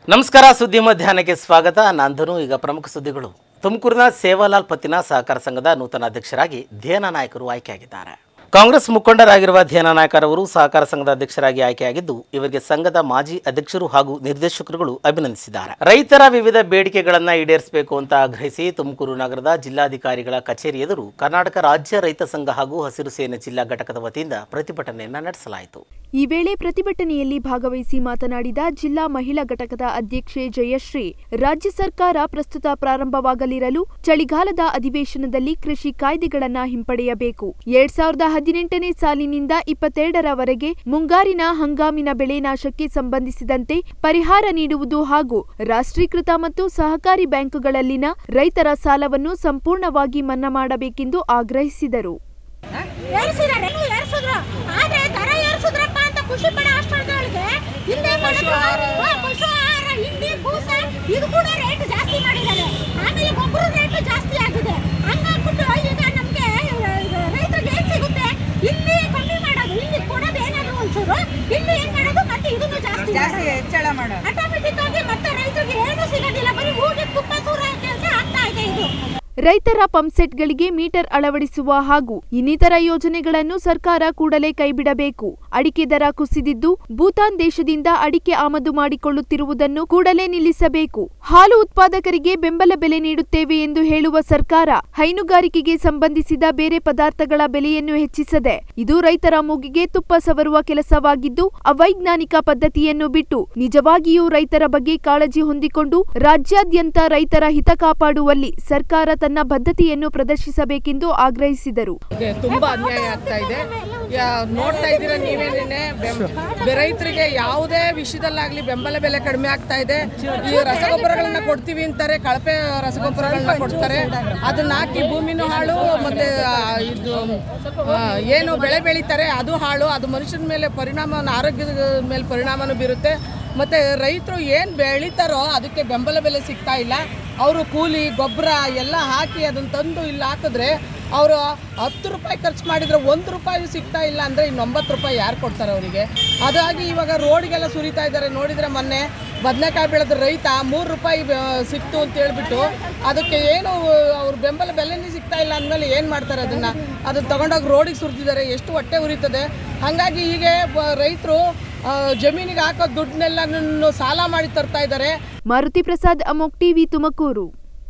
ನಮಸ್ಕಾರ ಸುದ್ದಿ ಮಧ್ಯಾಹ್ನಕ್ಕೆ ಸ್ವಾಗತ ನಾಂಧನು ಈಗ ಪ್ರಮುಖ ಸುದ್ದಿಗಳು ತುಮಕೂರಿನ ಸೇವಾಲಾಲ್ ಪತ್ತಿನ ಸಹಕಾರ ಸಂಘದ ನೂತನ ಅಧ್ಯಕ್ಷರಾಗಿ ಧ್ಯೇನ ನಾಯಕರು ಆಯ್ಕೆಯಾಗಿದ್ದಾರೆ ಕಾಂಗ್ರೆಸ್ ಮುಖಂಡರಾಗಿರುವ ಧ್ಯೇನ ನಾಯಕರವರು ಸಹಕಾರ ಸಂಘದ ಅಧ್ಯಕ್ಷರಾಗಿ ಆಯ್ಕೆಯಾಗಿದ್ದು ಇವರಿಗೆ ಸಂಘದ ಮಾಜಿ ಅಧ್ಯಕ್ಷರು ಹಾಗೂ ನಿರ್ದೇಶಕರುಗಳು ಅಭಿನಂದಿಸಿದ್ದಾರೆ ರೈತರ ವಿವಿಧ ಬೇಡಿಕೆಗಳನ್ನು ಈಡೇರಿಸಬೇಕು ಅಂತ ಆಗ್ರಹಿಸಿ ತುಮಕೂರು ನಗರದ ಜಿಲ್ಲಾಧಿಕಾರಿಗಳ ಕಚೇರಿ ಎದುರು ಕರ್ನಾಟಕ ರಾಜ್ಯ ರೈತ ಸಂಘ ಹಾಗೂ ಹಸಿರು ಸೇನೆ ಜಿಲ್ಲಾ ಘಟಕದ ವತಿಯಿಂದ ಪ್ರತಿಭಟನೆಯನ್ನು ನಡೆಸಲಾಯಿತು ಈ ವೇಳೆ ಪ್ರತಿಭಟನೆಯಲ್ಲಿ ಭಾಗವಹಿಸಿ ಮಾತನಾಡಿದ ಜಿಲ್ಲಾ ಮಹಿಳಾ ಘಟಕದ ಅಧ್ಯಕ್ಷೆ ಜಯಶ್ರೀ ರಾಜ್ಯ ಸರ್ಕಾರ ಪ್ರಸ್ತುತ ಪ್ರಾರಂಭವಾಗಲಿರಲು ಚಳಿಗಾಲದ ಅಧಿವೇಶನದಲ್ಲಿ ಕೃಷಿ ಕಾಯ್ದೆಗಳನ್ನ ಹಿಂಪಡೆಯಬೇಕು ಎರಡ್ ಸಾವಿರದ ಹದಿನೆಂಟನೇ ಸಾಲಿನಿಂದ ಇಪ್ಪತ್ತೆರಡರವರೆಗೆ ಮುಂಗಾರಿನ ಹಂಗಾಮಿನ ಬೆಳೆ ನಾಶಕ್ಕೆ ಸಂಬಂಧಿಸಿದಂತೆ ಪರಿಹಾರ ನೀಡುವುದು ಹಾಗೂ ರಾಷ್ಟ್ರೀಕೃತ ಮತ್ತು ಸಹಕಾರಿ ಬ್ಯಾಂಕುಗಳಲ್ಲಿನ ರೈತರ ಸಾಲವನ್ನು ಸಂಪೂರ್ಣವಾಗಿ ಮನ್ನಾ ಮಾಡಬೇಕೆಂದು ಆಗ್ರಹಿಸಿದರು ಏರಿಸಿದಾರೆ ಇನ್ನೂ ಏರಿಸಿದ್ರು ಆದ್ರೆ ದರ ಏರಿಸಿದ್ರಪ್ಪ ಅಂತ ಖುಷಿ ಪಡೋ ಅಷ್ಟೊಳಗೆ ಹಿಂದೆ ಪಶು ಪಶು ಆಹಾರ ಹಿಂಡಿ ಬೂಸ ಇದು ಕೂಡ ರೇಟ್ ಜಾಸ್ತಿ ಮಾಡಿದ್ದಾರೆ ಆಮೇಲೆ ಗೊಬ್ಬರ ರೇಟ್ ಜಾಸ್ತಿ ಆಗಿದೆ ಹಂಗಾಗ್ಬಿಟ್ಟು ಈಗ ನಮ್ಗೆ ರೈತರಿಗೆ ಏನ್ ಸಿಗುತ್ತೆ ಇಲ್ಲಿ ಕಮ್ಮಿ ಮಾಡೋದು ಇಲ್ಲಿ ಕೊಡೋದು ಏನಾದ್ರು ಒಂಚೂರು ಇಲ್ಲಿ ಏನ್ ಮಾಡೋದು ಮತ್ತೆ ಇದನ್ನು ಜಾಸ್ತಿ ಜಾಸ್ತಿ ಹೆಚ್ಚಳ ಮಾಡೋದು ಆಟೋಮೆಟಿಕ್ ಆಗಿ ಮತ್ತೆ ರೈತರಿಗೆ ಏನು ಸಿಗೋದಿಲ್ಲ ಬರೀ ಹೂಗೆ ತುಪ್ಪ ಸೂರ ಕೆಲಸ ಆಗ್ತಾ ಇದೆ ಇದು ರೈತರ ಪಂಪ್ಸೆಟ್ಗಳಿಗೆ ಮೀಟರ್ ಅಳವಡಿಸುವ ಹಾಗೂ ಇನ್ನಿತರ ಯೋಜನೆಗಳನ್ನು ಸರ್ಕಾರ ಕೂಡಲೇ ಕೈಬಿಡಬೇಕು ಅಡಿಕೆ ದರ ಕುಸಿದಿದ್ದು ಭೂತಾನ್ ದೇಶದಿಂದ ಅಡಿಕೆ ಆಮದು ಮಾಡಿಕೊಳ್ಳುತ್ತಿರುವುದನ್ನು ಕೂಡಲೇ ನಿಲ್ಲಿಸಬೇಕು ಹಾಲು ಉತ್ಪಾದಕರಿಗೆ ಬೆಂಬಲ ಬೆಲೆ ನೀಡುತ್ತೇವೆ ಎಂದು ಹೇಳುವ ಸರ್ಕಾರ ಹೈನುಗಾರಿಕೆಗೆ ಸಂಬಂಧಿಸಿದ ಬೇರೆ ಪದಾರ್ಥಗಳ ಬೆಲೆಯನ್ನು ಹೆಚ್ಚಿಸದೆ ಇದು ರೈತರ ಮೂಗಿಗೆ ತುಪ್ಪ ಸವರುವ ಕೆಲಸವಾಗಿದ್ದು ಅವೈಜ್ಞಾನಿಕ ಪದ್ಧತಿಯನ್ನು ಬಿಟ್ಟು ನಿಜವಾಗಿಯೂ ರೈತರ ಬಗ್ಗೆ ಕಾಳಜಿ ಹೊಂದಿಕೊಂಡು ರಾಜ್ಯಾದ್ಯಂತ ರೈತರ ಹಿತ ಕಾಪಾಡುವಲ್ಲಿ ಸರ್ಕಾರ ತನ್ನ ಬದ್ಧತೆಯನ್ನು ಪ್ರದರ್ಶಿಸಬೇಕೆಂದು ಆಗ್ರಹಿಸಿದರು ಇದೆ ತುಂಬಾ ಅನ್ಯಾಯ ಆಗ್ತಾ ಇದೆ ಯಾ- ನೋಡ್ತಾ ಇದ್ದೀರಾ ನೀವೇನೇನೆ ಬೆಂ- ರೈತರಿಗೆ ಯಾವುದೇ ವಿಷಯದಲ್ಲಾಗ್ಲಿ ಬೆಂಬಲ ಬೆಲೆ ಕಡಿಮೆ ಆಗ್ತಾ ಇದೆ ಈ ರಸಗೊಬ್ಬರಗಳನ್ನ ಕೊಡ್ತೀವಿ ಅಂತಾರೆ ಕಳಪೆ ರಸಗೊಬ್ಬರಗಳನ್ನ ಕೊಡ್ತಾರೆ ಅದನ್ನ ಹಾಕಿ ಭೂಮಿನೂ ಹಾಳು ಮತ್ತೆ ಆ, ಇದು ಆ, ಏನು ಬೆಳೆ ಬೆಳೀತಾರೆ ಅದು ಹಾಳು ಅದು ಮನುಷ್ಯನ ಮೇಲೆ ಪರಿಣಾಮ ಆರೋಗ್ಯದ ಮೇಲೆ ಪರಿಣಾಮನೂ ಬೀರುತ್ತೆ ಮತ್ತು ರೈತರು ಏನು ಬೆಳೀತಾರೋ ಅದಕ್ಕೆ ಬೆಂಬಲ ಬೆಲೆ ಸಿಗ್ತಾ ಇಲ್ಲ ಅವರು ಕೂಲಿ ಗೊಬ್ಬರ ಎಲ್ಲ ಹಾಕಿ ಅದನ್ನು ತಂದು ಇಲ್ಲಿ ಹಾಕಿದ್ರೆ ಅವರು ಹತ್ತು ರೂಪಾಯಿ ಖರ್ಚು ಮಾಡಿದರೆ ಒಂದು ರೂಪಾಯಿ ಸಿಗ್ತಾ ಇಲ್ಲ ಅಂದರೆ ಇನ್ನು ಒಂಬತ್ತು ರೂಪಾಯಿ ಯಾರು ಕೊಡ್ತಾರೆ ಅವರಿಗೆ ಅದಾಗಿ ಇವಾಗ ರೋಡ್ಗೆಲ್ಲ ಸುರಿತಾ ಇದ್ದಾರೆ ನೋಡಿದರೆ ಮೊನ್ನೆ ಬದನೆಕಾಯಿ ಬೆಳೆದ ರೈತ ಮೂರು ರೂಪಾಯಿ ಬೆ- ಸಿಕ್ತು ಅಂತ ಹೇಳ್ಬಿಟ್ಟು ಅದಕ್ಕೆ ಏನು ಅವ್ರ ಬೆಂಬಲ ಬೆಲೆನೇ ಸಿಗ್ತಾ ಇಲ್ಲ ಅಂದಮೇಲೆ ಏನು ಮಾಡ್ತಾರೆ ಅದನ್ನು ಅದನ್ನು ತಗೊಂಡೋಗಿ ರೋಡಿಗೆ ಸುರಿದಿದ್ದಾರೆ ಎಷ್ಟು ಹೊಟ್ಟೆ ಉರಿತದೆ ಹಾಗಾಗಿ ಹೀಗೆ ರೈತರು ಜಮೀನಿಗೆ ಹಾಕೋ ದುಡ್ಡನ್ನೆಲ್ಲ ಸಾಲ ಮಾಡಿ ತರ್ತಾ ಇದ್ದಾರೆ ಮಾರುತಿ ಪ್ರಸಾದ್ ಅಮೋಕ್ ಟಿವಿ ತುಮಕೂರು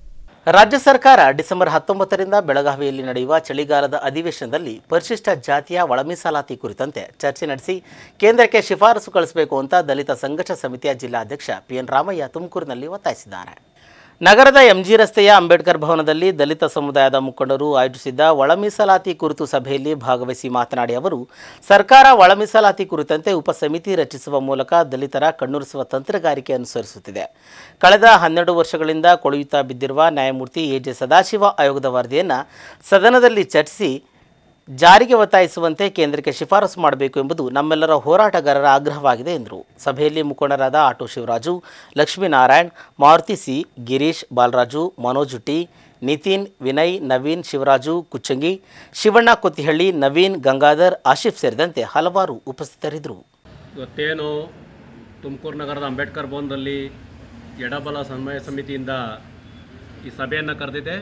ರಾಜ್ಯ ಸರ್ಕಾರ ಡಿಸೆಂಬರ್ ಹತ್ತೊಂಬತ್ತರಿಂದ ಬೆಳಗಾವಿಯಲ್ಲಿ ನಡೆಯುವ ಚಳಿಗಾಲದ ಅಧಿವೇಶನದಲ್ಲಿ ಪರಿಶಿಷ್ಟ ಜಾತಿಯ ಒಳ ಮೀಸಲಾತಿ ಕುರಿತಂತೆ ಚರ್ಚೆ ನಡೆಸಿ ಕೇಂದ್ರಕ್ಕೆ ಶಿಫಾರಸು ಕಳಿಸಬೇಕು ಅಂತ ದಲಿತ ಸಂಘರ್ಷ ಸಮಿತಿಯ ಜಿಲ್ಲಾಧ್ಯಕ್ಷ ಪಿಎನ್ ರಾಮಯ್ಯ ತುಮಕೂರಿನಲ್ಲಿ ಒತ್ತಾಯಿಸಿದ್ದಾರೆ ನಗರದ ಎಂಜಿ ರಸ್ತೆಯ ಅಂಬೇಡ್ಕರ್ ಭವನದಲ್ಲಿ ದಲಿತ ಸಮುದಾಯದ ಮುಖಂಡರು ಆಯೋಜಿಸಿದ್ದ ಒಳ ಮೀಸಲಾತಿ ಕುರಿತು ಸಭೆಯಲ್ಲಿ ಭಾಗವಹಿಸಿ ಮಾತನಾಡಿ ಅವರು ಸರ್ಕಾರ ಒಳ ಮೀಸಲಾತಿ ಕುರಿತಂತೆ ಉಪಸಮಿತಿ ರಚಿಸುವ ಮೂಲಕ ದಲಿತರ ಕಣ್ಣುರಿಸುವ ತಂತ್ರಗಾರಿಕೆ ಅನುಸರಿಸುತ್ತಿದೆ ಕಳೆದ ಹನ್ನೆರಡು ವರ್ಷಗಳಿಂದ ಕೊಳೆಯುತ್ತಾ ಬಿದ್ದಿರುವ ನ್ಯಾಯಮೂರ್ತಿ ಎ ಜೆ ಸದಾಶಿವ ಆಯೋಗದ ವರದಿಯನ್ನು ಸದನದಲ್ಲಿ ಚರ್ಚಿಸಿ ಜಾರಿಗೆ ಒತ್ತಾಯಿಸುವಂತೆ ಕೇಂದ್ರಕ್ಕೆ ಶಿಫಾರಸು ಮಾಡಬೇಕು ಎಂಬುದು ನಮ್ಮೆಲ್ಲರ ಹೋರಾಟಗಾರರ ಆಗ್ರಹವಾಗಿದೆ ಎಂದರು ಸಭೆಯಲ್ಲಿ ಮುಖಂಡರಾದ auto Shivaraju Lakshminarayan Maruti C Girish Balaraju Manoj T Nitin Vinay Naveen Shivaraju Kucchangi Shivanna Kottihalli Naveen Gangadhar Ashif ಸೇರಿದಂತೆ ಹಲವಾರು ಉಪಸ್ಥಿತರಿದ್ದರು ಇವತ್ತೇನು ತುಮಕೂರು ನಗರದ ಅಂಬೇಡ್ಕರ್ ಭವನದಲ್ಲಿ ಎಡಬಲ ಸಮನ್ವಯ ಸಮಿತಿಯಿಂದ ಈ ಸಭೆಯನ್ನು ಕರೆದಿದೆ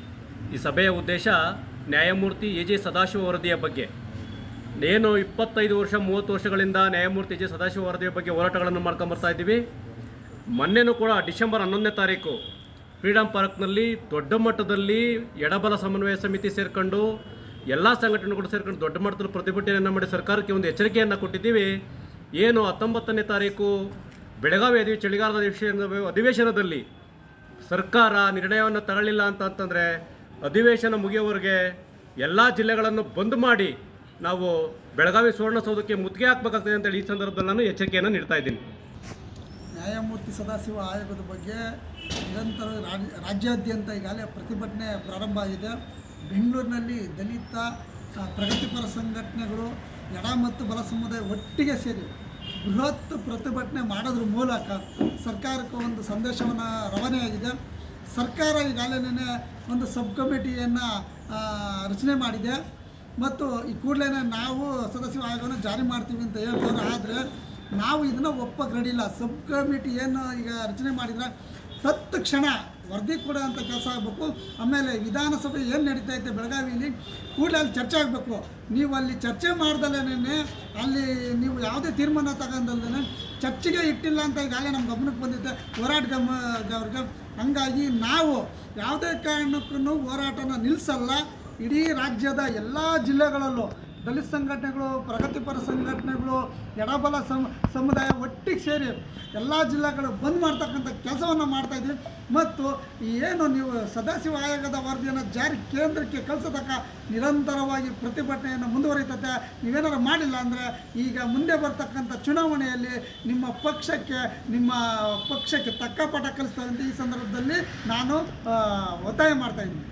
ಈ ಸಭೆಯ ಉದ್ದೇಶ ನ್ಯಾಯಮೂರ್ತಿ ಎ ಜೆ ಸದಾಶಿವ ವರದಿಯ ಬಗ್ಗೆ ಏನು ಇಪ್ಪತ್ತೈದು ವರ್ಷ ಮೂವತ್ತು ವರ್ಷಗಳಿಂದ ನ್ಯಾಯಮೂರ್ತಿ ಎ ಜೆ ಸದಾಶಿವ ವರದಿಯ ಬಗ್ಗೆ ಹೋರಾಟಗಳನ್ನು ಮಾಡ್ಕೊಂಬರ್ತಾ ಇದ್ದೀವಿ ಮೊನ್ನೆನೂ ಕೂಡ ಡಿಸೆಂಬರ್ ಹನ್ನೊಂದನೇ ತಾರೀಕು ಫ್ರೀಡಮ್ ಪಾರ್ಕ್ನಲ್ಲಿ ದೊಡ್ಡ ಮಟ್ಟದಲ್ಲಿ ಎಡಬಲ ಸಮನ್ವಯ ಸಮಿತಿ ಸೇರ್ಕೊಂಡು ಎಲ್ಲ ಸಂಘಟನೆಗಳು ಸೇರ್ಕೊಂಡು ದೊಡ್ಡ ಮಟ್ಟದಲ್ಲಿ ಪ್ರತಿಭಟನೆಯನ್ನು ಮಾಡಿ ಸರ್ಕಾರಕ್ಕೆ ಒಂದು ಎಚ್ಚರಿಕೆಯನ್ನು ಕೊಟ್ಟಿದ್ದೀವಿ ಏನು ಹತ್ತೊಂಬತ್ತನೇ ತಾರೀಕು ಬೆಳಗಾವಿ ಅಧಿ ಚಳಿಗಾಲದ ಅಧಿವೇಶನ ಅಧಿವೇಶನದಲ್ಲಿ ಸರ್ಕಾರ ನಿರ್ಣಯವನ್ನು ತಗೊಳ್ಳಿಲ್ಲ ಅಂತ ಅಂತಂದರೆ ಅಧಿವೇಶನ ಮುಗಿಯೋವರೆಗೆ ಎಲ್ಲ ಜಿಲ್ಲೆಗಳನ್ನು ಬಂದ್ ಮಾಡಿ ನಾವು ಬೆಳಗಾವಿ ಸುವರ್ಣಸೌಧಕ್ಕೆ ಮುತ್ತಿಗೆ ಹಾಕಬೇಕಾಗ್ತದೆ ಅಂತೇಳಿ ಈ ಸಂದರ್ಭದಲ್ಲಿ ನಾನು ಎಚ್ಚರಿಕೆಯನ್ನು ನೀಡ್ತಾ ಇದ್ದೀನಿ ನ್ಯಾಯಮೂರ್ತಿ ಸದಾಶಿವ ಆಯೋಗದ ಬಗ್ಗೆ ನಿರಂತರ ರಾಜ್- ರಾಜ್ಯಾದ್ಯಂತ ಈಗಾಗಲೇ ಪ್ರತಿಭಟನೆ ಪ್ರಾರಂಭ ಆಗಿದೆ ಬೆಂಗಳೂರಿನಲ್ಲಿ ದಲಿತ ಆ, ಪ್ರಗತಿಪರ ಸಂಘಟನೆಗಳು ಎಡ ಮತ್ತು ಬಲ ಸಮುದಾಯ ಒಟ್ಟಿಗೆ ಸೇರಿ ಬೃಹತ್ ಪ್ರತಿಭಟನೆ ಮಾಡೋದ್ರ ಮೂಲಕ ಸರ್ಕಾರಕ್ಕೆ ಒಂದು ಸಂದೇಶವನ್ನು ರವಾನೆಯಾಗಿದೆ ಸರ್ಕಾರ ಈಗಾಗಲೇ ಒಂದು ಸಬ್ ಕಮಿಟಿಯನ್ನು ರಚನೆ ಮಾಡಿದೆ ಮತ್ತು ಈ ಕೂಡಲೇ ನಾವು ಸದಸ್ಯ ಆಯೋಗವನ್ನು ಜಾರಿ ಮಾಡ್ತೀವಿ ಅಂತ ಹೇಳ್ತಾರೆ ಆದರೆ ನಾವು ಇದನ್ನು ಒಪ್ಪಕ್ಕೆ ರೆಡಿಲ್ಲ ಸಬ್ ಕಮಿಟಿ ಏನು ಈಗ ರಚನೆ ಮಾಡಿದ್ರೆ ಸತ್ತ ಕ್ಷಣ ವರದಿ ಕೊಡೋಂಥ ಕೆಲಸ ಆಗಬೇಕು ಆಮೇಲೆ ವಿಧಾನಸಭೆ ಏನು ನಡೀತಾ ಐತೆ ಬೆಳಗಾವಿಲಿ ಕೂಡಲೇ ಅಲ್ಲಿ ಚರ್ಚೆ ಆಗಬೇಕು ನೀವು ಅಲ್ಲಿ ಚರ್ಚೆ ಮಾಡ್ದಲ್ಲೇ ಅಲ್ಲಿ ನೀವು ಯಾವುದೇ ತೀರ್ಮಾನ ತಗೊಂಡಲ್ಲೇ ಚರ್ಚೆಗೆ ಇಟ್ಟಿಲ್ಲ ಅಂತ ಈಗಾಗಲೇ ನಮ್ಮ ಗಮನಕ್ಕೆ ಬಂದಿದೆ ಹೋರಾಟ ಗಮ ಅವ್ರಿಗೆ ಹಂಗಾಗಿ ನಾವು ಯಾವುದೇ ಕಾರಣಕ್ಕೂ ಹೋರಾಟನ ನಿಲ್ಲಿಸಲ್ಲ ಇಡೀ ರಾಜ್ಯದ ಎಲ್ಲ ಜಿಲ್ಲೆಗಳಲ್ಲೂ ದಲಿತ ಸಂಘಟನೆಗಳು ಪ್ರಗತಿಪರ ಸಂಘಟನೆಗಳು ಎಡಬಲ ಸಮ ಸಮುದಾಯ ಒಟ್ಟಿಗೆ ಸೇರಿ ಎಲ್ಲ ಜಿಲ್ಲೆಗಳು ಬಂದ್ ಮಾಡ್ತಕ್ಕಂಥ ಕೆಲಸವನ್ನು ಮಾಡ್ತಾ ಇದ್ದೀವಿ ಮತ್ತು ಏನು ನೀವು ಸದಾಶಿವ ಆಯೋಗದ ವರದಿಯನ್ನು ಜಾರಿ ಕೇಂದ್ರಕ್ಕೆ ಕಳಿಸೋದಕ್ಕ ನಿರಂತರವಾಗಿ ಪ್ರತಿಭಟನೆಯನ್ನು ಮುಂದುವರಿತತೆ ನೀವೇನಾರು ಮಾಡಿಲ್ಲ ಅಂದರೆ ಈಗ ಮುಂದೆ ಬರ್ತಕ್ಕಂಥ ಚುನಾವಣೆಯಲ್ಲಿ ನಿಮ್ಮ ಪಕ್ಷಕ್ಕೆ ನಿಮ್ಮ ಪಕ್ಷಕ್ಕೆ ತಕ್ಕ ಪಾಠ ಕಲಿಸ್ತೇವೆ ಅಂತ ಈ ಸಂದರ್ಭದಲ್ಲಿ ನಾನು ಆ, ಒತ್ತಾಯ ಮಾಡ್ತಾ ಇದ್ದೀನಿ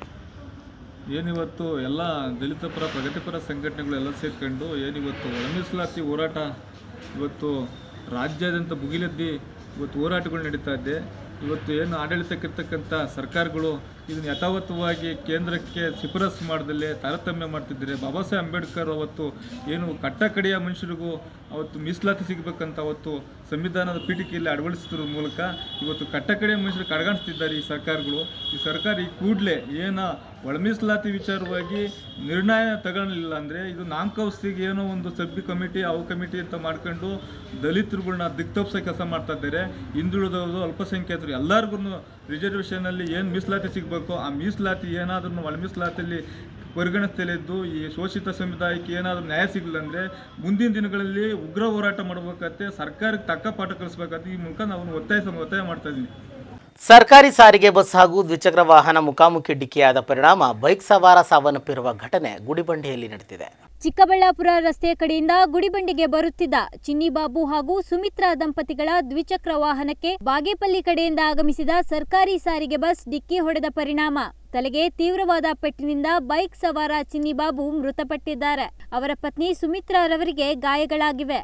ಏನಿವತ್ತು ಎಲ್ಲ ದಲಿತ ಪರ ಪ್ರಗತಿಪರ ಸಂಘಟನೆಗಳೆಲ್ಲ ಸೇರ್ಕೊಂಡು ಏನಿವತ್ತು ಒಳ ಮೀಸಲಾತಿ ಹೋರಾಟ ಇವತ್ತು ರಾಜ್ಯಾದ್ಯಂತ ಭುಗಿಲೆದ್ದಿ ಇವತ್ತು ಹೋರಾಟಗಳು ನಡೀತಾ ಇದೆ ಇವತ್ತು ಏನು ಆಡಳಿತಕ್ಕಿರ್ತಕ್ಕಂಥ ಸರ್ಕಾರಗಳು ಇದನ್ನು ಯಥಾವತ್ತವಾಗಿ ಕೇಂದ್ರಕ್ಕೆ ಶಿಫಾರಸು ಮಾಡ್ದಲ್ಲೇ ತಾರತಮ್ಯ ಮಾಡ್ತಿದ್ದಾರೆ ಬಾಬಾ ಸಾಹೇಬ್ ಅಂಬೇಡ್ಕರ್ ಅವತ್ತು ಏನು ಕಟ್ಟಕಡೆಯ ಮನುಷ್ಯರಿಗೂ ಅವತ್ತು ಮೀಸಲಾತಿ ಸಿಗಬೇಕಂತ ಅವತ್ತು ಸಂವಿಧಾನದ ಪೀಠಿಕೆಯಲ್ಲಿ ಅಳವಡಿಸಿದ್ರ ಮೂಲಕ ಇವತ್ತು ಕಟ್ಟಕಡೆಯ ಮನುಷ್ಯರು ಕಡೆಗಣಿಸ್ತಿದ್ದಾರೆ ಈ ಸರ್ಕಾರಗಳು ಈ ಸರ್ಕಾರ ಈ ಕೂಡಲೇ ಏನ ಒಳ ಮೀಸಲಾತಿ ವಿಚಾರವಾಗಿ ನಿರ್ಣಯ ತಗೊಳ್ಳಿಲ್ಲ ಅಂದರೆ ಇದು ನಾಮಕಾವಸ್ಥೆಗೆ ಏನೋ ಒಂದು ಸಭ್ಯ ಕಮಿಟಿ ಅವು ಕಮಿಟಿ ಅಂತ ಮಾಡ್ಕೊಂಡು ದಲಿತರುಗಳನ್ನ ದಿಕ್ತಪ್ಸೋ ಕೆಲಸ ಮಾಡ್ತಾ ಇದ್ದಾರೆ ಹಿಂದುಳಿದವರು ಅಲ್ಪಸಂಖ್ಯಾತರು ಎಲ್ಲರಿಗೂ ರಿಸರ್ವೇಷನಲ್ಲಿ ಏನು ಮೀಸಲಾತಿ ಸಿಗಬೇಕು ಆ ಮೀಸಲಾತಿ ಏನಾದ್ರೂ ಒಳ ಮೀಸಲಾತಿಯಲ್ಲಿ ಪರಿಗಣಿಸ್ತಲಿದ್ದು ಈ ಶೋಷಿತ ಸಮುದಾಯಕ್ಕೆ ಏನಾದರೂ ನ್ಯಾಯ ಸಿಗಲಿಲ್ಲ ಅಂದರೆ ಮುಂದಿನ ದಿನಗಳಲ್ಲಿ ಉಗ್ರ ಹೋರಾಟ ಮಾಡಬೇಕತ್ತೆ ಸರ್ಕಾರಕ್ಕೆ ತಕ್ಕ ಪಾಠ ಕಲಿಸ್ಬೇಕಂತ ಈ ಮೂಲಕ ನಾವು ಒತ್ತಾಯ ಒತ್ತಾಯ ಮಾಡ್ತಾ ಇದ್ದೀನಿ ಸರ್ಕಾರಿ ಸಾರಿಗೆ ಬಸ್ ಹಾಗೂ ದ್ವಿಚಕ್ರ ವಾಹನ ಮುಖಾಮುಖಿ ಡಿಕ್ಕಿಯಾದ ಪರಿಣಾಮ ಬೈಕ್ ಸವಾರ ಸಾವನ್ನಪ್ಪಿರುವ ಘಟನೆ ಗುಡಿಬಂಡೆಯಲ್ಲಿ ನಡೆದಿದೆ ಚಿಕ್ಕಬಳ್ಳಾಪುರ ರಸ್ತೆಯ ಕಡೆಯಿಂದ ಗುಡಿಬಂಡಿಗೆ ಬರುತ್ತಿದ್ದ ಚಿನ್ನಿಬಾಬು ಹಾಗೂ ಸುಮಿತ್ರಾ ದಂಪತಿಗಳ ದ್ವಿಚಕ್ರ ವಾಹನಕ್ಕೆ ಬಾಗೇಪಲ್ಲಿ ಕಡೆಯಿಂದ ಆಗಮಿಸಿದ ಸರ್ಕಾರಿ ಸಾರಿಗೆ ಬಸ್ ಡಿಕ್ಕಿ ಹೊಡೆದ ಪರಿಣಾಮ ತಲೆಗೆ ತೀವ್ರವಾದ ಪೆಟ್ಟಿನಿಂದ ಬೈಕ್ ಸವಾರ ಚಿನ್ನಿಬಾಬು ಮೃತಪಟ್ಟಿದ್ದಾರೆ ಅವರ ಪತ್ನಿ ಸುಮಿತ್ರಾರವರಿಗೆ ಗಾಯಗಳಾಗಿವೆ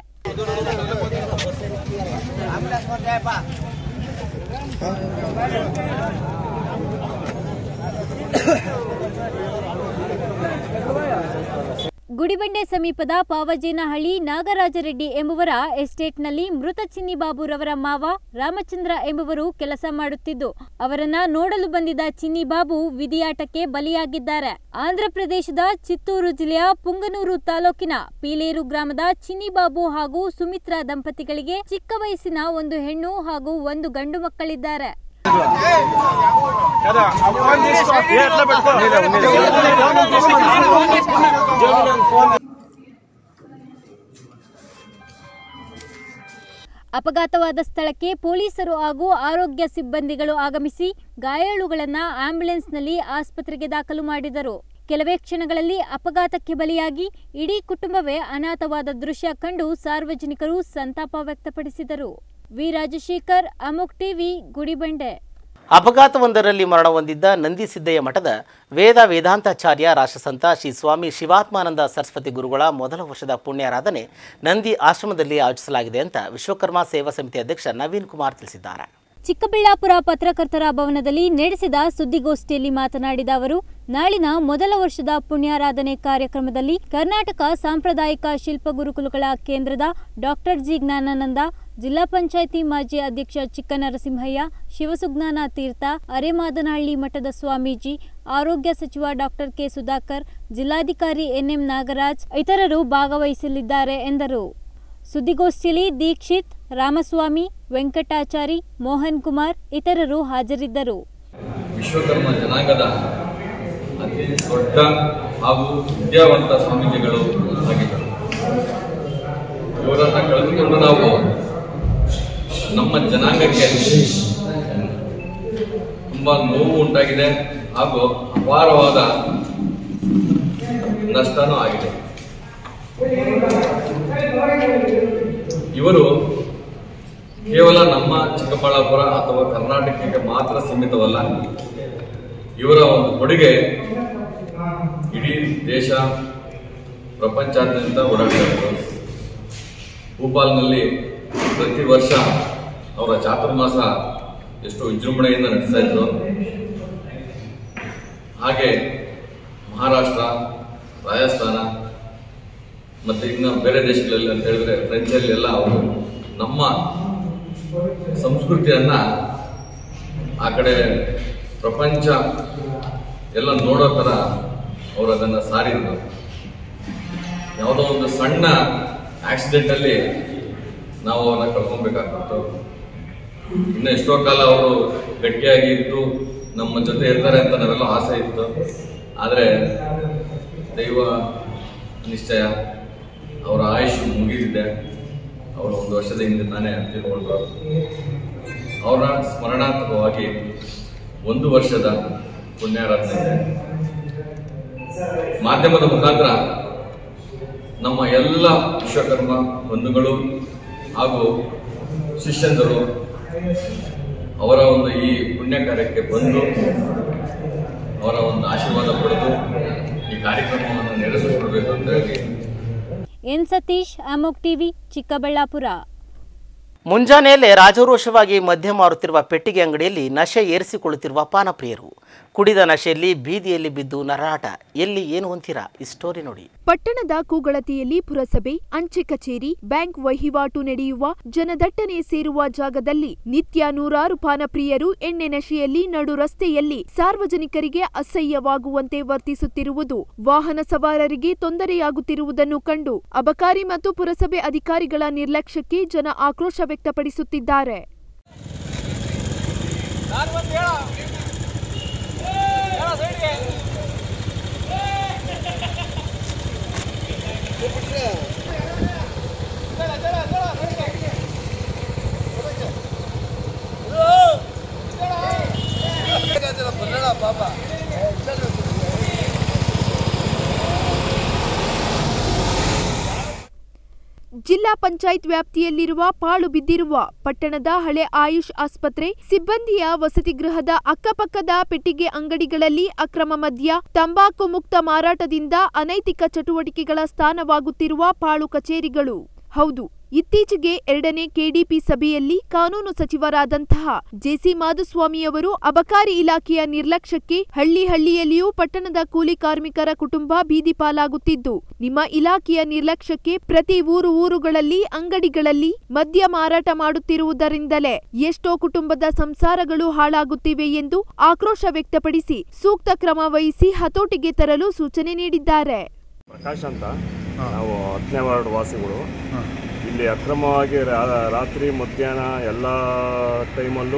ಗುಡಿಬಂಡೆ ಸಮೀಪದ ಪಾವಜೇನಹಳ್ಳಿ ನಾಗರಾಜರೆಡ್ಡಿ ಎಂಬುವರ ಎಸ್ಟೇಟ್ನಲ್ಲಿ ಮೃತ ಚಿನ್ನಿಬಾಬುರವರ ಮಾವ ರಾಮಚಂದ್ರ ಎಂಬುವರು ಕೆಲಸ ಮಾಡುತ್ತಿದ್ದು ಅವರನ್ನ ನೋಡಲು ಬಂದಿದ್ದ ಚಿನ್ನಿಬಾಬು ವಿಧಿಯಾಟಕ್ಕೆ ಬಲಿಯಾಗಿದ್ದಾರೆ ಆಂಧ್ರಪ್ರದೇಶದ ಚಿತ್ತೂರು ಜಿಲ್ಲೆಯ ಪುಂಗನೂರು ತಾಲೂಕಿನ ಪೀಲೇರು ಗ್ರಾಮದ ಚಿನ್ನಿಬಾಬು ಹಾಗೂ ಸುಮಿತ್ರಾ ದಂಪತಿಗಳಿಗೆ ಚಿಕ್ಕ ವಯಸ್ಸಿನ ಒಂದು ಹೆಣ್ಣು ಹಾಗೂ ಒಂದು ಗಂಡು ಮಕ್ಕಳಿದ್ದಾರೆ ಅಪಘಾತವಾದ ಸ್ಥಳಕ್ಕೆ ಪೊಲೀಸರು ಹಾಗೂ ಆರೋಗ್ಯ ಸಿಬ್ಬಂದಿಗಳು ಆಗಮಿಸಿ ಗಾಯಾಳುಗಳನ್ನ ಆಂಬ್ಯುಲೆನ್ಸ್ನಲ್ಲಿ ಆಸ್ಪತ್ರೆಗೆ ದಾಖಲು ಮಾಡಿದರು ಕೆಲವೇ ಕ್ಷಣಗಳಲ್ಲಿ ಅಪಘಾತಕ್ಕೆ ಬಲಿಯಾಗಿ ಇಡೀ ಕುಟುಂಬವೇ ಅನಾಥವಾದ ದೃಶ್ಯ ಕಂಡು ಸಾರ್ವಜನಿಕರು ಸಂತಾಪ ವ್ಯಕ್ತಪಡಿಸಿದರು ವಿ ರಾಜಶೇಖರ್ ಅಮೋಕ್ ಟಿವಿ ಗುಡಿಬಂಡೆ ಅಪಘಾತವೊಂದರಲ್ಲಿ ಮರಣ ಹೊಂದಿದ್ದ ನಂದಿಸಿದ್ದಯ್ಯ ಮಠದ ವೇದ ವೇದಾಂತಾಚಾರ್ಯ ರಾಷ್ಟ್ರಸಂತ ಶ್ರೀ ಸ್ವಾಮಿ ಶಿವಾತ್ಮಾನಂದ ಸರಸ್ವತಿ ಗುರುಗಳ ಮೊದಲ ವರ್ಷದ ಪುಣ್ಯಾರಾಧನೆ ನಂದಿ ಆಶ್ರಮದಲ್ಲಿ ಆಯೋಜಿಸಲಾಗಿದೆ ಅಂತ ವಿಶ್ವಕರ್ಮ ಸೇವಾ ಸಮಿತಿ ಅಧ್ಯಕ್ಷ ನವೀನ್ ಕುಮಾರ್ ತಿಳಿಸಿದ್ದಾರೆ ಚಿಕ್ಕಬಳ್ಳಾಪುರ ಪತ್ರಕರ್ತರ ಭವನದಲ್ಲಿ ನಡೆಸಿದ ಸುದ್ದಿಗೋಷ್ಠಿಯಲ್ಲಿ ಮಾತನಾಡಿದ ಅವರು ನಾಳಿನ ಮೊದಲ ವರ್ಷದ ಪುಣ್ಯಾರಾಧನೆ ಕಾರ್ಯಕ್ರಮದಲ್ಲಿ ಕರ್ನಾಟಕ ಸಾಂಪ್ರದಾಯಿಕ ಶಿಲ್ಪ ಗುರುಕುಲಗಳ ಕೇಂದ್ರದ ಡಾಕ್ಟರ್ ಜಿ ಜ್ಞಾನಾನಂದ ಜಿಲ್ಲಾ ಪಂಚಾಯಿತಿ ಮಾಜಿ ಅಧ್ಯಕ್ಷ ಚಿಕ್ಕನರಸಿಂಹಯ್ಯ ಶಿವಸುಜ್ಞಾನ ತೀರ್ಥ ಅರೆಮಾದನಹಳ್ಳಿ ಮಠದ ಸ್ವಾಮೀಜಿ ಆರೋಗ್ಯ ಸಚಿವ ಡಾಕ್ಟರ್ ಕೆ ಸುಧಾಕರ್ ಜಿಲ್ಲಾಧಿಕಾರಿ ಎನ್ಎಂ ನಾಗರಾಜ್ ಇತರರು ಭಾಗವಹಿಸಲಿದ್ದಾರೆ ಎಂದರು ಸುದ್ದಿಗೋಷ್ಠಿಯಲ್ಲಿ ದೀಕ್ಷಿತ್ ರಾಮಸ್ವಾಮಿ ವೆಂಕಟಾಚಾರಿ ಮೋಹನ್ ಕುಮಾರ್ ಇತರರು ಹಾಜರಿದ್ದರು ವಿಶ್ವಕರ್ಮ ಜನಾಂಗದ ಅತಿ ದೊಡ್ಡ ಹಾಗೂ ವಿದ್ಯಾವಂತ ಸ್ವಾಮೀಜಿಗಳು ಆಗಿದ್ದರು ಇವರನ್ನ ಕಳೆದುಕೊಂಡು ನಾವು ನಮ್ಮ ಜನಾಂಗಕ್ಕೆ ತುಂಬಾ ನೋವು ಉಂಟಾಗಿದೆ ಹಾಗೂ ಅಪಾರವಾದ ನಷ್ಟನೂ ಆಗಿದೆ ಇವರು ಕೇವಲ ನಮ್ಮ ಚಿಕ್ಕಬಳ್ಳಾಪುರ ಅಥವಾ ಕರ್ನಾಟಕಕ್ಕೆ ಮಾತ್ರ ಸೀಮಿತವಲ್ಲ ಇವರ ಒಂದು ಕೊಡುಗೆ ಇಡೀ ದೇಶ ಪ್ರಪಂಚಾದ್ಯಂತ ಓಡಾಡ್ತಾ ಭೂಪಾಲ್ನಲ್ಲಿ ಪ್ರತಿ ವರ್ಷ ಅವರ ಚಾತುರ್ಮಾಸ ಎಷ್ಟು ವಿಜೃಂಭಣೆಯಿಂದ ನಡೆಸ್ತಾ ಇದ್ರು ಹಾಗೆ ಮಹಾರಾಷ್ಟ್ರ ರಾಜಸ್ಥಾನ ಮತ್ತು ಇನ್ನು ಬೇರೆ ದೇಶಗಳಲ್ಲಿ ಅಂತ ಹೇಳಿದ್ರೆ ಫ್ರೆಂಚಲ್ಲಿ ಎಲ್ಲ ಅವರು ನಮ್ಮ ಸಂಸ್ಕೃತಿಯನ್ನ ಆ ಕಡೆ ಪ್ರಪಂಚ ಎಲ್ಲ ನೋಡೋ ಥರ ಅವರು ಅದನ್ನು ಸಾರಿದ್ರು ಯಾವುದೋ ಒಂದು ಸಣ್ಣ ಆಕ್ಸಿಡೆಂಟಲ್ಲಿ ನಾವು ಅವನ್ನ ಕಳ್ಕೊಬೇಕಾಗ್ತಿತ್ತು ಇನ್ನು ಎಷ್ಟೋ ಕಾಲ ಅವರು ಗಟ್ಟಿಯಾಗಿ ಇದ್ದು ನಮ್ಮ ಜೊತೆ ಇರ್ತಾರೆ ಅಂತ ನಾವೆಲ್ಲ ಆಸೆ ಇತ್ತು ಆದರೆ ದೈವ ನಿಶ್ಚಯ ಅವರ ಆಯುಷ್ ಮುಗಿದಿದೆ ಅವರು ಒಂದು ವರ್ಷದ ಹಿಂದೆ ತಾನೇ ತೀರ್ಕೊಂಡ್ರು ಅವರ ಸ್ಮರಣಾತ್ಮಕವಾಗಿ ಒಂದು ವರ್ಷದ ಪುಣ್ಯಾರಾಧನೆ ಇದೆ ಮಾಧ್ಯಮದ ಮುಖಾಂತರ ನಮ್ಮ ಎಲ್ಲ ವಿಶ್ವಕರ್ಮ ಬಂಧುಗಳು ಹಾಗೂ ಶಿಷ್ಯಂದರು ಅವರ ಒಂದು ಈ ಪುಣ್ಯ ಕಾರ್ಯಕ್ಕೆ ಬಂದು ಅವರ ಒಂದು ಆಶೀರ್ವಾದ ಪಡೆದು ಈ ಕಾರ್ಯಕ್ರಮವನ್ನು ನಡೆಸಿಕೊಡ್ಬೇಕು ಅಂತ ಹೇಳಿ ಎನ್ ಸತೀಶ್ ಅಮೋಕ್ ಟಿವಿ ಚಿಕ್ಕಬಳ್ಳಾಪುರ ಮುಂಜಾನೆಯಲ್ಲೇ ರಾಜರೋಷವಾಗಿ ಮದ್ಯ ಮಾರುತ್ತಿರುವ ಪೆಟ್ಟಿಗೆ ಅಂಗಡಿಯಲ್ಲಿ ನಶೆ ಏರಿಸಿಕೊಳ್ಳುತ್ತಿರುವ ಪಾನಪ್ರಿಯರು ಕುಡಿದ ನಶೆಯಲ್ಲಿ ಬೀದಿಯಲ್ಲಿ ಬಿದ್ದು ನರಳಾಟ ಎಲ್ಲಿ ಏನು ಅಂತೀರಾ ಈ ಸ್ಟೋರಿ ನೋಡಿ ಪಟ್ಟಣದ ಕೂಗಳತಿಯಲ್ಲಿ ಪುರಸಭೆ ಅಂಚೆ ಕಚೇರಿ ಬ್ಯಾಂಕ್ ವಹಿವಾಟು ನಡೆಯುವ ಜನದಟ್ಟಣೆ ಸೇರುವ ಜಾಗದಲ್ಲಿ ನಿತ್ಯ ನೂರಾರು ಪಾನಪ್ರಿಯರು ಎಣ್ಣೆ ನಶೆಯಲ್ಲಿ ನಡು ರಸ್ತೆಯಲ್ಲಿ ಸಾರ್ವಜನಿಕರಿಗೆ ಅಸಹ್ಯವಾಗುವಂತೆ ವರ್ತಿಸುತ್ತಿರುವುದು ವಾಹನ ಸವಾರರಿಗೆ ತೊಂದರೆಯಾಗುತ್ತಿರುವುದನ್ನು ಕಂಡು ಅಬಕಾರಿ ಮತ್ತು ಪುರಸಭೆ ಅಧಿಕಾರಿಗಳ ನಿರ್ಲಕ್ಷ್ಯಕ್ಕೆ ಜನ ಆಕ್ರೋಶ ವ್ಯಕ್ತಪಡಿಸುತ್ತಿದ್ದಾರೆ ಜಿಲ್ಲಾ ಪಂಚಾಯತ್ ವ್ಯಾಪ್ತಿಯಲ್ಲಿರುವ ಪಾಳು ಬಿದ್ದಿರುವ ಪಟ್ಟಣದ ಹಳೆ ಆಯುಷ್ ಆಸ್ಪತ್ರೆ ಸಿಬ್ಬಂದಿಯ ವಸತಿಗೃಹದ ಅಕ್ಕಪಕ್ಕದ ಪೆಟ್ಟಿಗೆ ಅಂಗಡಿಗಳಲ್ಲಿ ಅಕ್ರಮ ಮದ್ಯ ತಂಬಾಕು ಮುಕ್ತ ಮಾರಾಟದಿಂದ ಅನೈತಿಕ ಚಟುವಟಿಕೆಗಳ ಸ್ಥಾನವಾಗುತ್ತಿರುವ ಪಾಳು ಕಚೇರಿಗಳು ಹೌದು ಇತ್ತೀಚೆಗೆ ಎರಡನೇ ಕೆಡಿಪಿ ಸಭೆಯಲ್ಲಿ ಕಾನೂನು ಸಚಿವರಾದಂತಹ ಜೆಸಿ ಮಾಧುಸ್ವಾಮಿಯವರು ಅಬಕಾರಿ ಇಲಾಖೆಯ ನಿರ್ಲಕ್ಷ್ಯಕ್ಕೆ ಹಳ್ಳಿ ಹಳ್ಳಿಯಲ್ಲಿಯೂ ಪಟ್ಟಣದ ಕೂಲಿ ಕಾರ್ಮಿಕರ ಕುಟುಂಬ ಬೀದಿ ಪಾಲಾಗುತ್ತಿದ್ದು ನಿಮ್ಮ ಇಲಾಖೆಯ ನಿರ್ಲಕ್ಷ್ಯಕ್ಕೆ ಪ್ರತಿ ಊರು ಊರುಗಳಲ್ಲಿ ಅಂಗಡಿಗಳಲ್ಲಿ ಮದ್ಯ ಮಾರಾಟ ಮಾಡುತ್ತಿರುವುದರಿಂದಲೇ ಎಷ್ಟೋ ಕುಟುಂಬದ ಸಂಸಾರಗಳು ಹಾಳಾಗುತ್ತಿವೆ ಎಂದು ಆಕ್ರೋಶ ವ್ಯಕ್ತಪಡಿಸಿ ಸೂಕ್ತ ಕ್ರಮ ವಹಿಸಿ ಹತೋಟಿಗೆ ತರಲು ಸೂಚನೆ ನೀಡಿದ್ದಾರೆ ಪ್ರಕಾಶ್ ಅಂತ ನಾವು ಹತ್ತನೇ ವಾರ್ಡ್ ವಾಸಿಗಳು ಇಲ್ಲಿ ಅಕ್ರಮವಾಗಿ ರಾ- ರಾತ್ರಿ ಮಧ್ಯಾಹ್ನ ಎಲ್ಲ ಟೈಮಲ್ಲೂ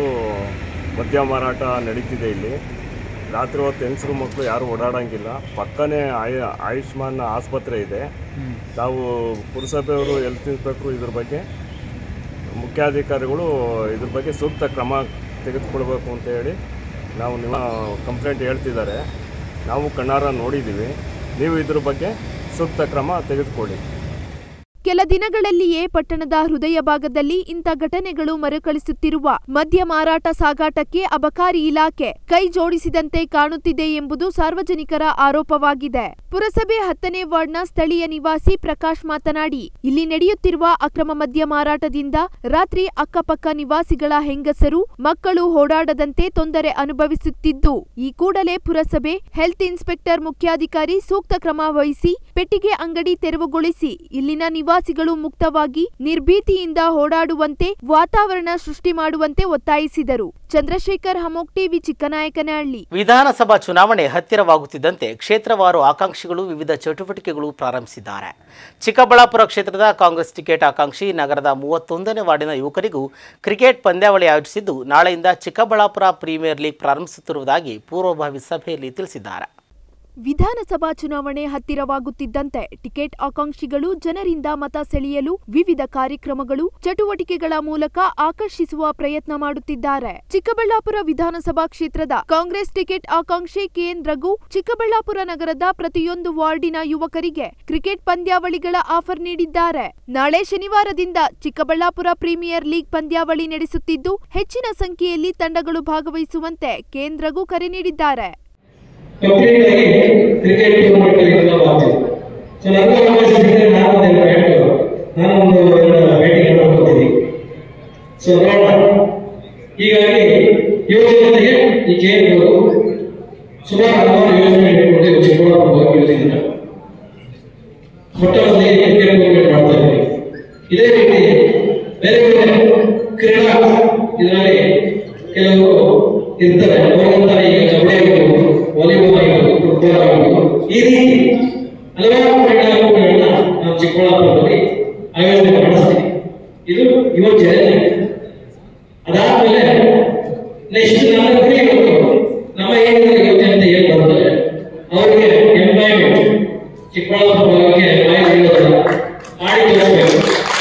ಮದ್ಯ ಮಾರಾಟ ನಡೀತಿದೆ ಇಲ್ಲಿ ರಾತ್ರಿ ಹೊತ್ತು ಹೆಂಗಸರು ಮಕ್ಕಳು ಯಾರು ಓಡಾಡಂಗಿಲ್ಲ ಪಕ್ಕನೇ ಆಯ್ ಆಯುಷ್ಮಾನ್ ಆಸ್ಪತ್ರೆ ಇದೆ ತಾವು ಪುರಸಭೆಯವರು ಹೆಲ್ತ್ ಇನ್ಸ್ಪೆಕ್ಟ್ರು ಇದ್ರ ಬಗ್ಗೆ ಮುಖ್ಯಾಧಿಕಾರಿಗಳು ಇದ್ರ ಬಗ್ಗೆ ಸೂಕ್ತ ಕ್ರಮ ತೆಗೆದುಕೊಳ್ಬೇಕು ಅಂತ ಹೇಳಿ ನಾವು ನಿಮ್ಮ ಕಂಪ್ಲೇಂಟ್ ಹೇಳ್ತಿದ್ದಾರೆ ನಾವು ಕಣ್ಣಾರ ನೋಡಿದ್ದೀವಿ ನೀವು ಇದ್ರ ಬಗ್ಗೆ ಸೂಕ್ತ ಕ್ರಮ ತೆಗೆದುಕೊಳ್ಳಿ ಕೆಲ ದಿನಗಳಲ್ಲಿಯೇ ಪಟ್ಟಣದ ಹೃದಯ ಭಾಗದಲ್ಲಿ ಇಂಥ ಘಟನೆಗಳು ಮರುಕಳಿಸುತ್ತಿರುವ ಮದ್ಯ ಮಾರಾಟ ಸಾಗಾಟಕ್ಕೆ ಅಬಕಾರಿ ಇಲಾಖೆ ಕೈ ಜೋಡಿಸಿದಂತೆ ಕಾಣುತ್ತಿದೆ ಎಂಬುದು ಸಾರ್ವಜನಿಕರ ಆರೋಪವಾಗಿದೆ ಪುರಸಭೆ ಹತ್ತನೇ ವಾರ್ಡ್ನ ಸ್ಥಳೀಯ ನಿವಾಸಿ ಪ್ರಕಾಶ್ ಮಾತನಾಡಿ ಇಲ್ಲಿ ನಡೆಯುತ್ತಿರುವ ಅಕ್ರಮ ಮದ್ಯ ಮಾರಾಟದಿಂದ ರಾತ್ರಿ ಅಕ್ಕಪಕ್ಕ ನಿವಾಸಿಗಳ ಹೆಂಗಸರು ಮಕ್ಕಳು ಓಡಾಡದಂತೆ ತೊಂದರೆ ಅನುಭವಿಸುತ್ತಿದ್ದು ಈ ಕೂಡಲೇ ಪುರಸಭೆ ಹೆಲ್ತ್ ಇನ್ಸ್ಪೆಕ್ಟರ್ ಮುಖ್ಯಾಧಿಕಾರಿ ಸೂಕ್ತ ಕ್ರಮ ವಹಿಸಿ ಪೆಟ್ಟಿಗೆ ಅಂಗಡಿ ತೆರವುಗೊಳಿಸಿ ಇಲ್ಲಿನ ನಿವಾಸಿಗಳು ಮುಕ್ತವಾಗಿ ನಿರ್ಭೀತಿಯಿಂದ ಓಡಾಡುವಂತೆ ವಾತಾವರಣ ಸೃಷ್ಟಿ ಮಾಡುವಂತೆ ಒತ್ತಾಯಿಸಿದರು ಚಂದ್ರಶೇಖರ್ ಹಮೋಕ್ ಟಿವಿ ಚಿಕ್ಕನಾಯಕನಹಳ್ಳಿ ವಿಧಾನಸಭಾ ಚುನಾವಣೆ ಹತ್ತಿರವಾಗುತ್ತಿದ್ದಂತೆ ಕ್ಷೇತ್ರವಾರು ಆಕಾಂಕ್ಷಿಗಳು ವಿವಿಧ ಚಟುವಟಿಕೆಗಳು ಪ್ರಾರಂಭಿಸಿದ್ದಾರೆ ಚಿಕ್ಕಬಳ್ಳಾಪುರ ಕ್ಷೇತ್ರದ ಕಾಂಗ್ರೆಸ್ ಟಿಕೆಟ್ ಆಕಾಂಕ್ಷಿ ನಗರದ ಮೂವತ್ತೊಂದನೇ ವಾರ್ಡಿನ ಯುವಕರಿಗೂ ಕ್ರಿಕೆಟ್ ಪಂದ್ಯಾವಳಿ ಆಯೋಜಿಸಿದ್ದು ನಾಳೆಯಿಂದ ಚಿಕ್ಕಬಳ್ಳಾಪುರ ಪ್ರೀಮಿಯರ್ ಲೀಗ್ ಪ್ರಾರಂಭಿಸುತ್ತಿರುವುದಾಗಿ ಪೂರ್ವಭಾವಿ ಸಭೆಯಲ್ಲಿ ತಿಳಿಸಿದ್ದಾರೆ ವಿಧಾನಸಭಾ ಚುನಾವಣೆ ಹತ್ತಿರವಾಗುತ್ತಿದ್ದಂತೆ ಟಿಕೆಟ್ ಆಕಾಂಕ್ಷಿಗಳು ಜನರಿಂದ ಮತ ಸೆಳೆಯಲು ವಿವಿಧ ಕಾರ್ಯಕ್ರಮಗಳು ಚಟುವಟಿಕೆಗಳ ಮೂಲಕ ಆಕರ್ಷಿಸುವ ಪ್ರಯತ್ನ ಮಾಡುತ್ತಿದ್ದಾರೆ ಚಿಕ್ಕಬಳ್ಳಾಪುರ ವಿಧಾನಸಭಾ ಕ್ಷೇತ್ರದ ಕಾಂಗ್ರೆಸ್ ಟಿಕೆಟ್ ಆಕಾಂಕ್ಷಿ ಕೆಎನ್ ರಘು ಚಿಕ್ಕಬಳ್ಳಾಪುರ ನಗರದ ಪ್ರತಿಯೊಂದು ವಾರ್ಡಿನ ಯುವಕರಿಗೆ ಕ್ರಿಕೆಟ್ ಪಂದ್ಯಾವಳಿಗಳ ಆಫರ್ ನೀಡಿದ್ದಾರೆ ನಾಳೆ ಶನಿವಾರದಿಂದ ಚಿಕ್ಕಬಳ್ಳಾಪುರ ಪ್ರೀಮಿಯರ್ ಲೀಗ್ ಪಂದ್ಯಾವಳಿ ನಡೆಸುತ್ತಿದ್ದು ಹೆಚ್ಚಿನ ಸಂಖ್ಯೆಯಲ್ಲಿ ತಂಡಗಳು ಭಾಗವಹಿಸುವಂತೆ ಕೆಎನ್ ರಘು ಕರೆ ನೀಡಿದ್ದಾರೆ ಕಂಪ್ಲೀಟ್ ಆಗಿ ಕ್ರಿಕೆಟ್ ಟೂರ್ನಮೆಂಟ್ ಅಲ್ಲಿ ಇನ್ವಾಲ್ವ್ ಆಗ್ತೀವಿ ಸೊ ನನಗೂ ಅವಕಾಶ ಸಿಕ್ಕಿದ್ರೆ ನಾನು ಒಂದು ಬ್ಯಾಟ್ ನಾನು ಒಂದು ಎರಡು ಬ್ಯಾಟಿಂಗ್ ಮಾಡ್ಕೊತೀನಿ ಸೊ ನೋಡೋಣ ಹೀಗಾಗಿ ಯೋಜನೆಗೆ ಈ ಕೇಂದ್ರಗಳು ಸುಮಾರು ಹಲವಾರು ಯೋಜನೆ ಇಟ್ಕೊಂಡು ಚಿಕ್ಕಬಳ್ಳಾಪುರ ಯೋಜನೆ ಮೊಟ್ಟ ಮೊದಲಿಗೆ ಈ ರೀತಿ ಹಲವಾರು ಕ್ರೀಡಾಕೂಟಗಳನ್ನ ನಾವು ಚಿಕ್ಕಬಳ್ಳಾಪುರದಲ್ಲಿ ಆಯೋಜನೆ ಮಾಡಿಸ್ತೀವಿ ಇದು ಯೋಜನೆ ಅದಾದ್ಮೇಲೆ ನೆಕ್ಸ್ಟ್ ನಮ್ಮ ಗುರಿ ಇವತ್ತು ನಮ್ಮ ಏರಿಯಾದ ಯೋಜನೆ ಅಂತ ಏನ್ ಬರ್ತದೆ ಅವರಿಗೆ ಎಂಪ್ಲಾಯ್ಮೆಂಟ್ ಚಿಕ್ಕಬಳ್ಳಾಪುರ ಭಾಗಕ್ಕೆ ಎಂಪ್ಲಾಯ್ಮೆಂಟ್ ಇರೋದಿಲ್ಲ ಮಾಡಿ ತೋರಿಸ್ಬೇಕು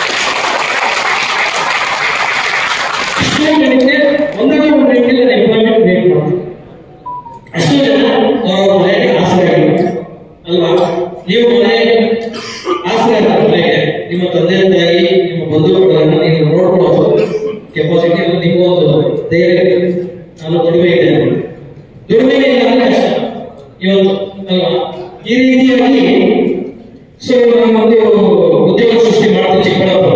ಅಷ್ಟೇ ಜನಕ್ಕೆ ಒಂದಲ್ಲ ಒಂದು ರೀತಿಯಲ್ಲಿ ಎಂಪ್ಲಾಯ್ಮೆಂಟ್ ಬೇಕು ಮಾಡ್ತೀವಿ ಅಷ್ಟು ಜನ ಅವರ ಮನೆಗೆ ಆಶ್ರಯ ಇರುತ್ತೆ. ಅಲ್ವಾ ನೀವು ಮನೆ ಆಶ್ರಯ ಆದ ಮನೆಗೆ ನಿಮ್ಮ ತಂದೆ ತಾಯಿ ನಿಮ್ಮ ಬಂಧುಗಳನ್ನು ನೀವು ನೋಡ್ಕೊಳ್ಳೋದು ಕೆಪಾಸಿಟಿ ನಿಮಗೊಂದು ಧೈರ್ಯ ನಾನು ದುಡಿಮೆ ಇದೆ ದುಡಿಮೆ ಇಲ್ಲ ಅಂದ್ರೆ ಕಷ್ಟ ಇವತ್ತು ಅಲ್ವಾ ಈ ರೀತಿಯಾಗಿ ಸೊ ನಾನೊಂದು ಉದ್ಯೋಗ ಸೃಷ್ಟಿ ಮಾಡ್ತೀನಿ ಚಿಕ್ಕಬಳ್ಳಾಪುರ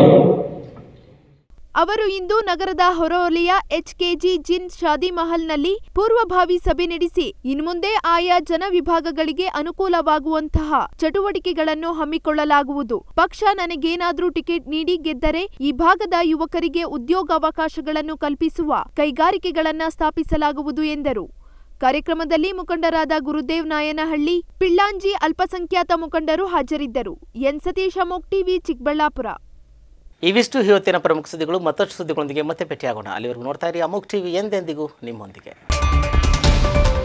ಅವರು ಇಂದು ನಗರದ ಹೊರವಲಯ ಎಚ್ಕೆಜಿ ಜಿನ್ ಶಾದಿ ಮಹಲ್ನಲ್ಲಿ ಪೂರ್ವಭಾವಿ ಸಭೆ ನಡೆಸಿ ಇನ್ಮುಂದೆ ಆಯಾ ಜನ ವಿಭಾಗಗಳಿಗೆ ಅನುಕೂಲವಾಗುವಂತಹ ಚಟುವಟಿಕೆಗಳನ್ನು ಹಮ್ಮಿಕೊಳ್ಳಲಾಗುವುದು ಪಕ್ಷ ನನಗೇನಾದ್ರೂ ಟಿಕೆಟ್ ನೀಡಿ ಗೆದ್ದರೆ ಈ ಭಾಗದ ಯುವಕರಿಗೆ ಉದ್ಯೋಗಾವಕಾಶಗಳನ್ನು ಕಲ್ಪಿಸುವ ಕೈಗಾರಿಕೆಗಳನ್ನ ಸ್ಥಾಪಿಸಲಾಗುವುದು ಎಂದರು ಕಾರ್ಯಕ್ರಮದಲ್ಲಿ ಮುಖಂಡರಾದ ಗುರುದೇವ್ ನಾಯನಹಳ್ಳಿ ಪಿಳ್ಳಾಂಜಿ ಅಲ್ಪಸಂಖ್ಯಾತ ಮುಖಂಡರು ಹಾಜರಿದ್ದರು ಎನ್ ಸತೀಶ ಮೊಗ್ ಟಿವಿ ಚಿಕ್ಕಬಳ್ಳಾಪುರ ಇವಿಷ್ಟು ಇವತ್ತಿನ ಪ್ರಮುಖ ಸುದ್ದಿಗಳು ಮತ್ತಷ್ಟು ಸುದ್ದಿಗಳೊಂದಿಗೆ ಮತ್ತೆ ಭೇಟಿಯಾಗೋಣ ಅಲ್ಲಿವರೆಗೂ ನೋಡ್ತಾ ಇರಿ ಅಮೋಕ್ ಟಿವಿ ಎಂದೆಂದಿಗೂ ನಿಮ್ಮೊಂದಿಗೆ